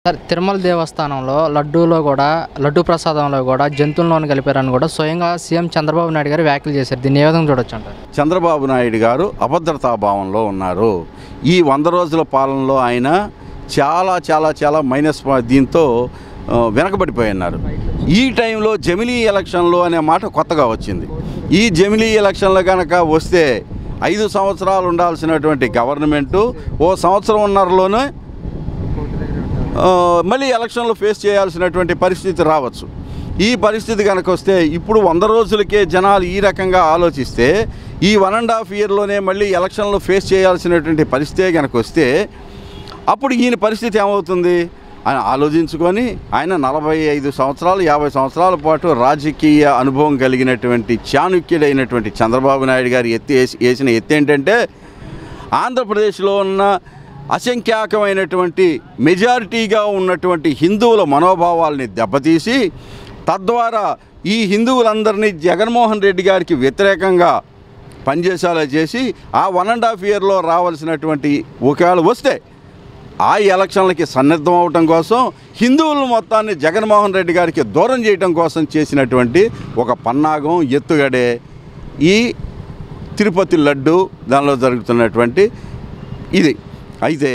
sir Tirumala దేవస్థానంలో లడ్డూలో కూడా లడ్డూ ప్రసాదంలో కూడా జంతువులను కలిపారని కూడా స్వయంగా సీఎం చంద్రబాబు నాయుడు గారు వ్యాఖ్యలు చేశారు దీన్ని ఏ విధంగా చూడొచ్చు అంటారు చంద్రబాబు నాయుడు గారు అభద్రతాభావంలో ఉన్నారు ఈ వంద రోజుల పాలనలో ఆయన చాలా చాలా చాలా మైనస్ పా- దీంతో ఆ, వెనకబడిపోయి ఉన్నారు ఈ టైంలో జమిలీ ఎలక్షన్లో అనే మాట కొత్తగా వచ్చింది ఈ జమిలీ ఎలక్షన్లో కనుక వస్తే ఐదు సంవత్సరాలు ఉండాల్సినటువంటి గవర్నమెంటు ఓ సంవత్సరం ఉన్నరలోనే ఆ, మళ్ళీ ఎలక్షన్లో ఫేస్ చేయాల్సినటువంటి పరిస్థితి రావచ్చు ఈ పరిస్థితి కనుక వస్తే ఇప్పుడు వంద రోజులకే జనాలు ఈ రకంగా ఆలోచిస్తే ఈ వన్ అండ్ హాఫ్ ఇయర్లోనే మళ్ళీ ఎలక్షన్లో ఫేస్ చేయాల్సినటువంటి పరిస్థితే కనుక వస్తే అప్పుడు ఈయన పరిస్థితి ఏమవుతుంది అని ఆలోచించుకొని ఆయన నలభై ఐదు సంవత్సరాలు యాభై సంవత్సరాల పాటు రాజకీయ అనుభవం కలిగినటువంటి చాణుక్యుడైనటువంటి చంద్రబాబు నాయుడు గారు ఎత్తి వేసి- వేసిన ఎత్తి ఏంటంటే ఆంధ్రప్రదేశ్లో ఉన్న అసంఖ్యాకమైనటువంటి మెజారిటీగా ఉన్నటువంటి హిందువుల మనోభావాల్ని దెబ్బతీసి తద్వారా ఈ హిందువులందరినీ జగన్మోహన్ రెడ్డి గారికి వ్యతిరేకంగా పనిచేసేలా చేసి ఆ వన్ అండ్ హాఫ్ ఇయర్లో రావాల్సినటువంటి ఒకవేళ వస్తే ఆ ఎలక్షన్లకి సన్నద్ధం అవటం కోసం హిందువుల మొత్తాన్ని జగన్మోహన్ రెడ్డి గారికి దూరం చేయటం కోసం చేసినటువంటి ఒక పన్నాగం ఎత్తుగడే ఈ తిరుపతి లడ్డు దానిలో జరుగుతున్నటువంటి ఇది అయితే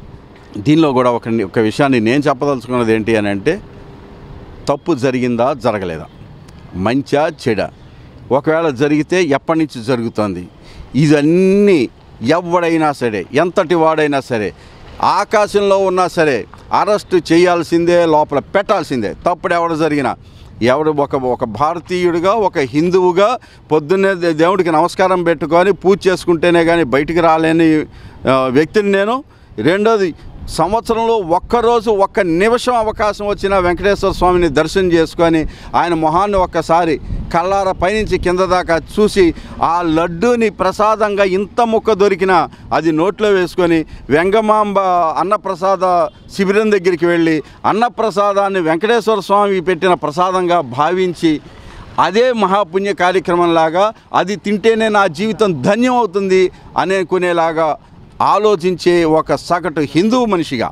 దీనిలో కూడా ఒక ఒక విషయాన్ని నేను చెప్పదలుచుకున్నది ఏంటి అని అంటే తప్పు జరిగిందా జరగలేదా మంచా చెడ ఒకవేళ జరిగితే ఎప్పటి నుంచి జరుగుతుంది ఇదన్నీ ఎవడైనా సరే ఎంతటి వాడైనా సరే ఆకాశంలో ఉన్నా సరే అరెస్ట్ చేయాల్సిందే లోపల పెట్టాల్సిందే తప్పుడు ఎవడు జరిగినా ఎవడు ఒక ఒక భారతీయుడిగా ఒక హిందువుగా పొద్దున్నే దే- దేవుడికి నమస్కారం పెట్టుకొని పూజ చేసుకుంటేనే కానీ బయటికి రాలేని ఆ, వ్యక్తిని నేను రెండోది సంవత్సరంలో ఒక్కరోజు ఒక్క నిమిషం అవకాశం వచ్చిన వెంకటేశ్వర స్వామిని దర్శనం చేసుకొని ఆయన మొహాన్ని ఒక్కసారి కళ్ళార పైనుంచి కింద దాకా చూసి ఆ లడ్డూని ప్రసాదంగా ఇంత ముక్క దొరికినా అది నోట్లో వేసుకొని వెంగమాంబ అన్నప్రసాద శిబిరం దగ్గరికి వెళ్ళి అన్నప్రసాదాన్ని వెంకటేశ్వర స్వామి పెట్టిన ప్రసాదంగా భావించి అదే మహాపుణ్య కార్యక్రమంలాగా అది తింటేనే నా జీవితం ధన్యం అవుతుంది అనుకునేలాగా ఆలోచించే ఒక సగటు హిందూ మనిషిగా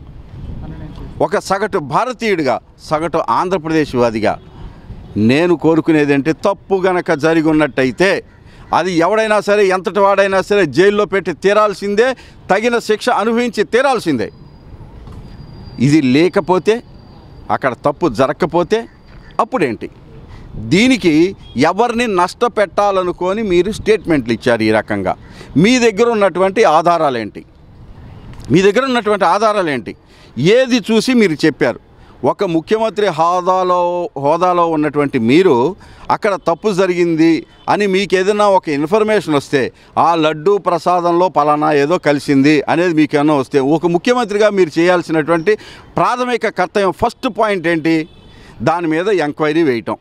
ఒక సగటు భారతీయుడిగా సగటు ఆంధ్రప్రదేశ్ వాదిగా నేను కోరుకునేది అంటే తప్పు గనక జరిగి ఉన్నట్టయితే అది ఎవడైనా సరే ఎంతటి వాడైనా సరే జైల్లో పెట్టి తీరాల్సిందే తగిన శిక్ష అనుభవించి తీరాల్సిందే ఇది లేకపోతే అక్కడ తప్పు జరగకపోతే అప్పుడేంటి దీనికి ఎవరిని నష్టపెట్టాలనుకొని మీరు స్టేట్మెంట్లు ఇచ్చారు ఈ రకంగా మీ దగ్గర ఉన్నటువంటి ఆధారాలేంటి మీ దగ్గర ఉన్నటువంటి ఆధారాలు ఏంటి ఏది చూసి మీరు చెప్పారు ఒక ముఖ్యమంత్రి హోదాలో హోదాలో ఉన్నటువంటి మీరు అక్కడ తప్పు జరిగింది అని మీకు ఏదైనా ఒక ఇన్ఫర్మేషన్ వస్తే ఆ లడ్డు ప్రసాదంలో పలానా ఏదో కలిసింది అనేది మీకు ఏమైనా వస్తే ఒక ముఖ్యమంత్రిగా మీరు చేయాల్సినటువంటి ప్రాథమిక కర్తవ్యం ఫస్ట్ పాయింట్ ఏంటి దాని మీద ఎంక్వైరీ వేయటం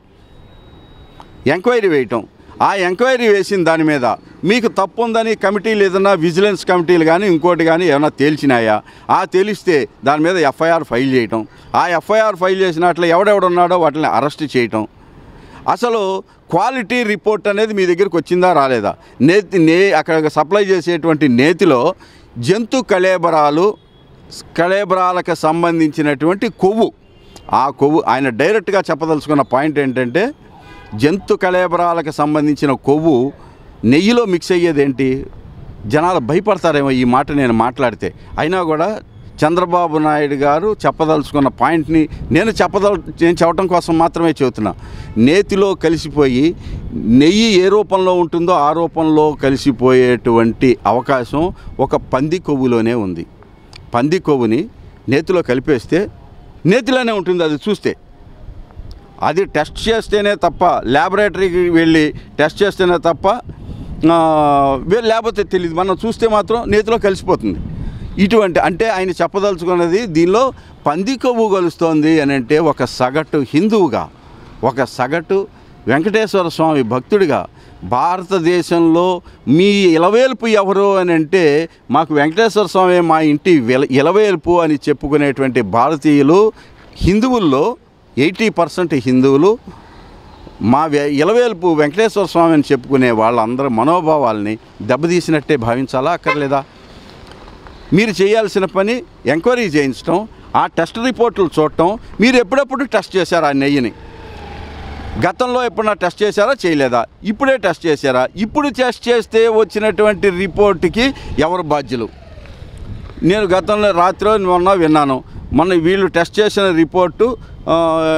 ఎంక్వైరీ వేయటం ఆ ఎంక్వైరీ వేసిన దాని మీద మీకు తప్పు ఉందని కమిటీలు ఏదైనా విజిలెన్స్ కమిటీలు కానీ ఇంకోటి కానీ ఏమైనా తేల్చినాయా ఆ తేలిస్తే దాని మీద ఎఫ్ఐఆర్ ఫైల్ చేయటం ఆ ఎఫ్ఐఆర్ ఫైల్ చేసినట్లు ఎవడెవడున్నాడో వాటిని అరెస్ట్ చేయటం అసలు క్వాలిటీ రిపోర్ట్ అనేది మీ దగ్గరికి వచ్చిందా రాలేదా నేతి నే అక్కడ సప్లై చేసేటువంటి నేతిలో జంతు కళేబరాలు కళేబరాలకు సంబంధించినటువంటి కొవ్వు ఆ కొవ్వు ఆయన డైరెక్ట్గా చెప్పదలుచుకున్న పాయింట్ ఏంటంటే జంతు కళేబరాలకు సంబంధించిన కొవ్వు నెయ్యిలో మిక్స్ అయ్యేదేంటి జనాలు భయపడతారేమో ఈ మాట నేను మాట్లాడితే అయినా కూడా చంద్రబాబు నాయుడు గారు చెప్పదలుచుకున్న పాయింట్ని నేను చెప్పదల నేను చెప్పడం కోసం మాత్రమే చెబుతున్నా నేతిలో కలిసిపోయి నెయ్యి ఏ రూపంలో ఉంటుందో ఆ రూపంలో కలిసిపోయేటువంటి అవకాశం ఒక పంది కొవ్వులోనే ఉంది పంది కొవ్వుని నేతిలో కలిపేస్తే నేతిలోనే ఉంటుంది అది చూస్తే అది టెస్ట్ చేస్తేనే తప్ప ల్యాబొరేటరీకి వెళ్ళి టెస్ట్ చేస్తేనే తప్ప ఆ, వే- లేకపోతే తెలియదు మనం చూస్తే మాత్రం నేతిలో కలిసిపోతుంది ఇటువంటి అంటే ఆయన చెప్పదలుచుకున్నది దీనిలో పంది కొవ్వు కలుస్తోంది అని అంటే ఒక సగటు హిందువుగా ఒక సగటు వెంకటేశ్వర స్వామి భక్తుడిగా భారతదేశంలో మీ ఇలవేల్పు ఎవరు అని అంటే మాకు వెంకటేశ్వర స్వామి మా ఇంటి విల ఇలవేల్పు అని చెప్పుకునేటువంటి భారతీయులు హిందువుల్లో ఎయిటీ పర్సెంట్ హిందువులు మా వె- ఇలవేల్పు వెంకటేశ్వర స్వామి అని చెప్పుకునే వాళ్ళందరి మనోభావాల్ని దెబ్బతీసినట్టే భావించాలా అక్కర్లేదా మీరు చేయాల్సిన పని ఎంక్వైరీ చేయించడం ఆ టెస్ట్ రిపోర్ట్లు చూడటం మీరు ఎప్పుడెప్పుడు టెస్ట్ చేశారు ఆ నెయ్యిని గతంలో ఎప్పుడన్నా టెస్ట్ చేశారా చేయలేదా ఇప్పుడే టెస్ట్ చేశారా ఇప్పుడు టెస్ట్ చేస్తే వచ్చినటువంటి రిపోర్ట్కి ఎవరు బాధ్యులు నేను గతంలో రాత్రి మొన్న విన్నాను మొన్న వీళ్ళు టెస్ట్ చేసిన రిపోర్టు ఆ,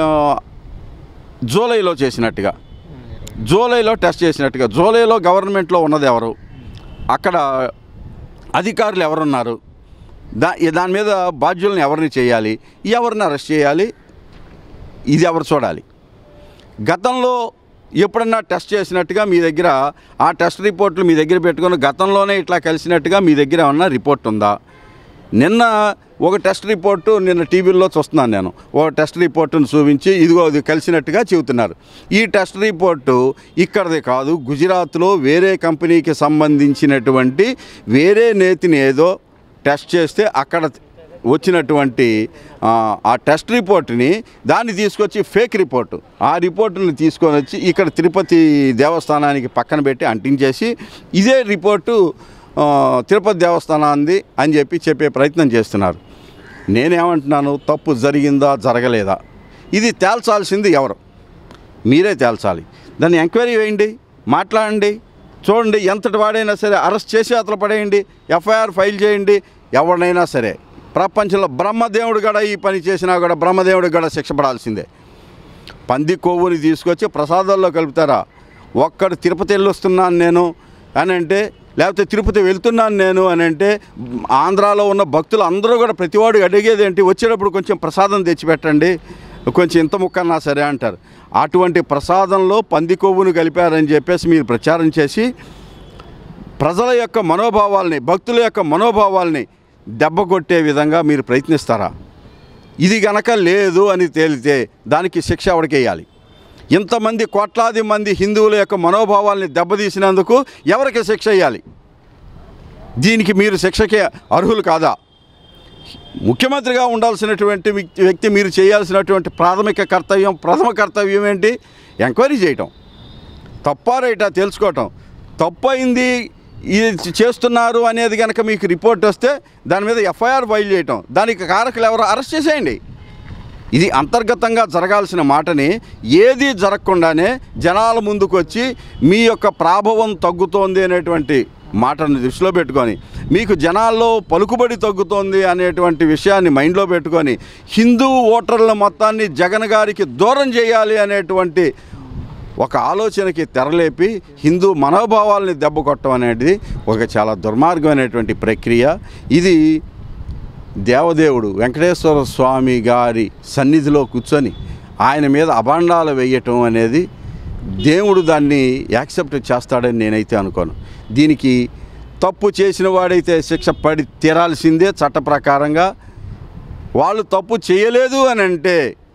జూలైలో చేసినట్టుగా జూలైలో టెస్ట్ చేసినట్టుగా జూలైలో గవర్నమెంట్లో ఉన్నది ఎవరు అక్కడ అధికారులు ఎవరున్నారు దా దాని మీద బాధ్యులను ఎవరిని చేయాలి ఎవరిని అరెస్ట్ చేయాలి ఇది ఎవరు చూడాలి గతంలో ఎప్పుడన్నా టెస్ట్ చేసినట్టుగా మీ దగ్గర ఆ టెస్ట్ రిపోర్ట్లు మీ దగ్గర పెట్టుకొని గతంలోనే ఇట్లా కలిసినట్టుగా మీ దగ్గర ఏమన్నా రిపోర్ట్ ఉందా నిన్న ఒక టెస్ట్ రిపోర్టు నిన్న టీవీలో చూస్తున్నాను నేను ఒక టెస్ట్ రిపోర్టును చూపించి ఇదిగో ఇది కలిసినట్టుగా చెబుతున్నారు ఈ టెస్ట్ రిపోర్టు ఇక్కడది కాదు గుజరాత్లో వేరే కంపెనీకి సంబంధించినటువంటి వేరే నేతిని ఏదో టెస్ట్ చేస్తే అక్కడ వచ్చినటువంటి ఆ, ఆ టెస్ట్ రిపోర్ట్ని దాన్ని తీసుకొచ్చి ఫేక్ రిపోర్టు ఆ రిపోర్టుని తీసుకొని వచ్చి ఇక్కడ తిరుపతి దేవస్థానానికి పక్కన పెట్టి అంటించేసి ఇదే రిపోర్టు ఆ, తిరుపతి దేవస్థానాన్ని అని చెప్పి చెప్పే ప్రయత్నం చేస్తున్నారు నేనేమంటున్నాను తప్పు జరిగిందా జరగలేదా ఇది తేల్చాల్సింది ఎవరు మీరే తేల్చాలి దాన్ని ఎంక్వైరీ వేయండి మాట్లాడండి చూడండి ఎంతటి వాడైనా సరే అరెస్ట్ చేసి అతలు పడేయండి ఎఫ్ఐఆర్ ఫైల్ చేయండి ఎవరినైనా సరే ప్రపంచంలో బ్రహ్మదేవుడు కూడా ఈ పని చేసినా కూడా బ్రహ్మదేవుడు కూడా శిక్ష పడాల్సిందే పంది కొవ్వుని తీసుకొచ్చి ప్రసాదాల్లో కలుపుతారా ఒక్కడు తిరుపతి వెళ్ళొస్తున్నాను నేను అని అంటే లేకపోతే తిరుపతి వెళ్తున్నాను నేను అని అంటే ఆంధ్రాలో ఉన్న భక్తులు అందరూ కూడా ప్రతివాడు అడిగేది ఏంటి వచ్చేటప్పుడు కొంచెం ప్రసాదం తెచ్చిపెట్టండి కొంచెం ఇంత ముక్కన్నా సరే అంటారు అటువంటి ప్రసాదంలో పంది కొవ్వును కలిపారని చెప్పేసి మీరు ప్రచారం చేసి ప్రజల యొక్క మనోభావాల్ని భక్తుల యొక్క మనోభావాల్ని దెబ్బ కొట్టే విధంగా మీరు ప్రయత్నిస్తారా ఇది గనక లేదు అని తేలితే దానికి శిక్ష ఎవరికేయాలి ఇంతమంది కోట్లాది మంది హిందువుల యొక్క మనోభావాల్ని దెబ్బతీసినందుకు ఎవరికి శిక్ష వేయాలి దీనికి మీరు శిక్షకి అర్హులు కాదా ముఖ్యమంత్రిగా ఉండాల్సినటువంటి వ్యక్తి వ్యక్తి మీరు చేయాల్సినటువంటి ప్రాథమిక కర్తవ్యం ప్రథమ కర్తవ్యం ఏంటి ఎంక్వైరీ చేయటం తప్పా రైటా తెలుసుకోవటం తప్పు అయింది ఇది చేస్తున్నారు అనేది కనుక మీకు రిపోర్ట్ వస్తే దాని మీద ఎఫ్ఐఆర్ ఫైల్ చేయటం దానికి కారకులు ఎవరు అరెస్ట్ చేసేయండి ఇది అంతర్గతంగా జరగాల్సిన మాటని ఏది జరగకుండానే జనాల ముందుకు వచ్చి మీ యొక్క ప్రాభవం తగ్గుతోంది అనేటువంటి మాటను దృష్టిలో పెట్టుకొని మీకు జనాల్లో పలుకుబడి తగ్గుతోంది అనేటువంటి విషయాన్ని మైండ్లో పెట్టుకొని హిందూ ఓటర్ల మొత్తాన్ని జగన్ గారికి దూరం చేయాలి అనేటువంటి ఒక ఆలోచనకి తెరలేపి హిందూ మనోభావాల్ని దెబ్బ కొట్టడం అనేది ఒక చాలా దుర్మార్గమైనటువంటి ప్రక్రియ ఇది దేవదేవుడు వెంకటేశ్వర స్వామి గారి సన్నిధిలో కూర్చొని ఆయన మీద అభాండాలు వేయటం అనేది దేవుడు దాన్ని యాక్సెప్ట్ చేస్తాడని నేనైతే అనుకోను దీనికి తప్పు చేసిన వాడైతే శిక్ష పడి తీరాల్సిందే చట్ట ప్రకారంగా వాళ్ళు తప్పు చేయలేదు అని అంటే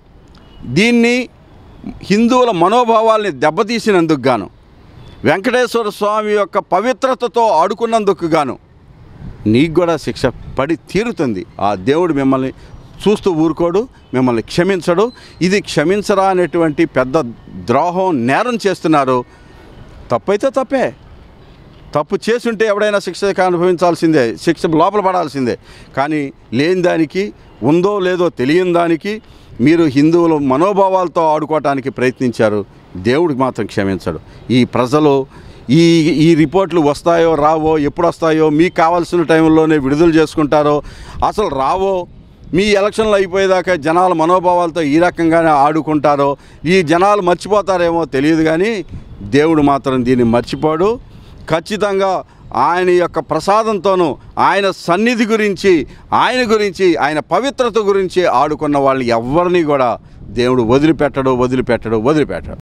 దీన్ని హిందువుల మనోభావాల్ని దెబ్బతీసినందుకు గాను వెంకటేశ్వర స్వామి యొక్క పవిత్రతతో ఆడుకున్నందుకు గాను నీకు కూడా శిక్ష పడి తీరుతుంది ఆ దేవుడు మిమ్మల్ని చూస్తూ ఊరుకోడు మిమ్మల్ని క్షమించడు ఇది క్షమించరా అనేటువంటి పెద్ద ద్రోహం నేరం చేస్తున్నారు తప్పైతే తప్పే తప్పు చేసుంటే ఎవడైనా శిక్ష అనుభవించాల్సిందే శిక్ష లోపల పడాల్సిందే కానీ లేని దానికి ఉందో లేదో తెలియని దానికి మీరు హిందువుల మనోభావాలతో ఆడుకోవటానికి ప్రయత్నించారు దేవుడికి మాత్రం క్షమించడు ఈ ప్రజలు ఈ ఈ రిపోర్ట్లు వస్తాయో రావో ఎప్పుడు వస్తాయో మీకు కావాల్సిన టైంలోనే విడుదల చేసుకుంటారో అసలు రావో మీ ఎలక్షన్లు అయిపోయేదాకా జనాల మనోభావాలతో ఈ రకంగానే ఆడుకుంటారో ఈ జనాలు మర్చిపోతారేమో తెలియదు కానీ దేవుడు మాత్రం దీన్ని మర్చిపోడు ఖచ్చితంగా ఆయన యొక్క ప్రసాదంతోనూ ఆయన సన్నిధి గురించి ఆయన గురించి ఆయన పవిత్రత గురించి ఆడుకున్న వాళ్ళని ఎవరిని కూడా దేవుడు వదిలిపెట్టడు వదిలిపెట్టడు వదిలిపెట్టడు